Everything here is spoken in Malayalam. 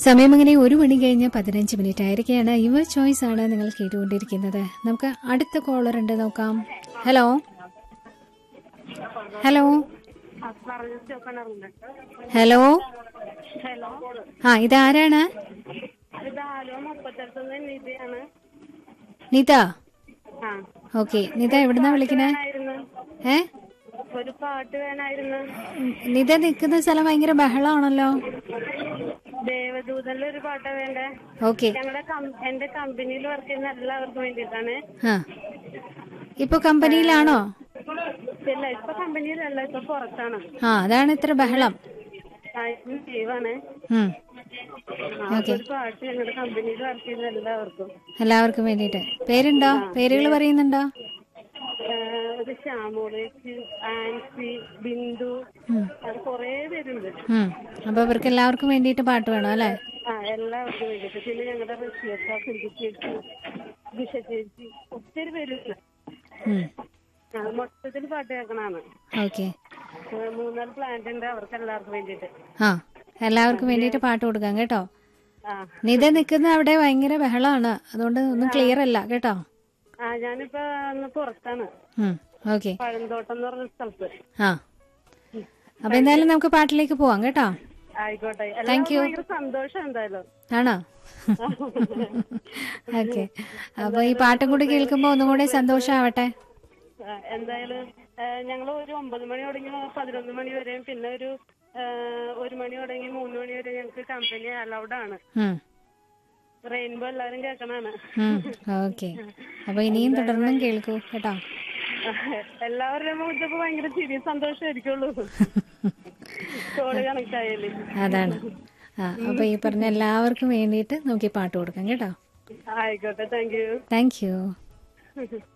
സമയം അങ്ങനെ ഒരു മണി കഴിഞ്ഞ് പതിനഞ്ച് മിനിറ്റ് ആയിരിക്കുകയാണ് യുവർ ചോയ്സ് ആണ് നിങ്ങൾ കേട്ടുകൊണ്ടിരിക്കുന്നത് നമുക്ക് അടുത്ത കോളർ ഉണ്ട് നോക്കാം ഹലോ ഹലോ ഹലോ ഹലോ ആ ഇതാരാണ് ഇത് ആലോ മുപ്പത്തെടുത്തുനിന്ന് നിധിയാണ് നിത ആ ഓക്കെ നിത എവിടുന്നാ വിളിക്കണേ ആയിരുന്നു ഏ ഒരു പാട്ട് വേണമായിരുന്നു നിത നിൽക്കുന്ന സ്ഥലം ഭയങ്കര ബഹളമാണല്ലോ ദേവദൂതനിലെ ഒരു പാട്ടാ വേണ്ടേ ഓക്കെ ഞങ്ങളുടെ കം- എന്റെ കമ്പനിയിൽ വർക്ക് ചെയ്യുന്ന എല്ലാവർക്കും വേണ്ടിയിട്ടാണ് ആ ഇപ്പൊ കമ്പനിയിലാണോ ഇല്ല ഇപ്പൊ കമ്പനിയിലല്ല ഇപ്പൊ പുറത്താണ് ആ അതാണ് ഇത്ര ബഹളം ആ, ഇന്ന് ലീവാണ് ഉം. ആ, അപ്പൊ ഒരു പാട്ട് ഞങ്ങളുടെ കമ്പനിയിൽ വർക്ക് ചെയ്യുന്ന എല്ലാവർക്കും എല്ലാവർക്കും വേണ്ടിയിട്ട് പേരുണ്ടോ പേരുകൾ പറയുന്നുണ്ടോ ആ, ഒരു ശ്യാമോള് ആൻസി ബിന്ദു അത് കൊറേ പേരുണ്ട് ഉം. അപ്പൊ ഇവർക്ക് എല്ലാവർക്കും വേണ്ടിയിട്ട് പാട്ട് വേണം അല്ലേ ആ എല്ലാവർക്കും വേണ്ടിയിട്ട് പിന്നെ ഞങ്ങളുടെ റഷ്യക്ക സിന്ധു ചേച്ചി ദിശ ചേച്ചി ഒത്തിരി പേരുണ്ട് ഉം. ആ, മൊത്തത്തിൽ പാട്ട് കേൾക്കണാണ് ഓക്കെ ആ, മൂന്നാല് പ്ലാന്റ് ഉണ്ട് അവർക്ക് എല്ലാവർക്കും വേണ്ടിയിട്ട് ആ എല്ലാവർക്കും വേണ്ടിയിട്ട് പാട്ട് കൊടുക്കാം കേട്ടോ ആ നിത നിൽക്കുന്ന അവിടെ ഭയങ്കര ബഹളമാണ് അതുകൊണ്ട് ഒന്നും ക്ലിയർ അല്ല കേട്ടോ ആ ഞാനിപ്പോ ഒന്ന് പുറത്താണ് ഓക്കെ പഴന്തോട്ടം എന്ന് പറഞ്ഞ സ്ഥലത്ത് ആ അപ്പൊ എന്തായാലും നമുക്ക് പാട്ടിലേക്ക് പോവാം കേട്ടോ ആയിക്കോട്ടെ എല്ലാവർക്കും ഭയങ്കര സന്തോഷം എന്തായാലും ആണോ ഓക്കെ അപ്പൊ ഈ പാട്ടും കൂടി കേൾക്കുമ്പോ ഒന്നും കൂടി സന്തോഷാവട്ടെ ആ, എന്തായാലും ഞങ്ങൾ ഒരു ഒമ്പത് മണി തുടങ്ങി പതിനൊന്ന് മണി വരെയും പിന്നെ ഒരു ആ, ഒരു മണി തുടങ്ങി മൂന്ന് മണി വരെ ഞങ്ങൾക്ക് കമ്പനി അലൗഡ് ആണ് ഉം. റെയിൻബോ എല്ലാവരും കേൾക്കണാണ് ഉം. ഓക്കെ അപ്പൊ ഇനിയും തുടർന്നും കേൾക്കൂ കേട്ടോ എല്ലാവരുടെയും മുഖത്തപ്പോ ഭയങ്കര ചിരി സന്തോഷമായിരിക്കുള്ളൂ കോള് കണക്ട് ആയാല് അതാണ് ആ അപ്പൊ ഈ പറഞ്ഞ എല്ലാവർക്കും വേണ്ടിയിട്ട് നമുക്ക് ഈ പാട്ട് കൊടുക്കാം കേട്ടോ ആയിക്കോട്ടെ താങ്ക് യു താങ്ക് യു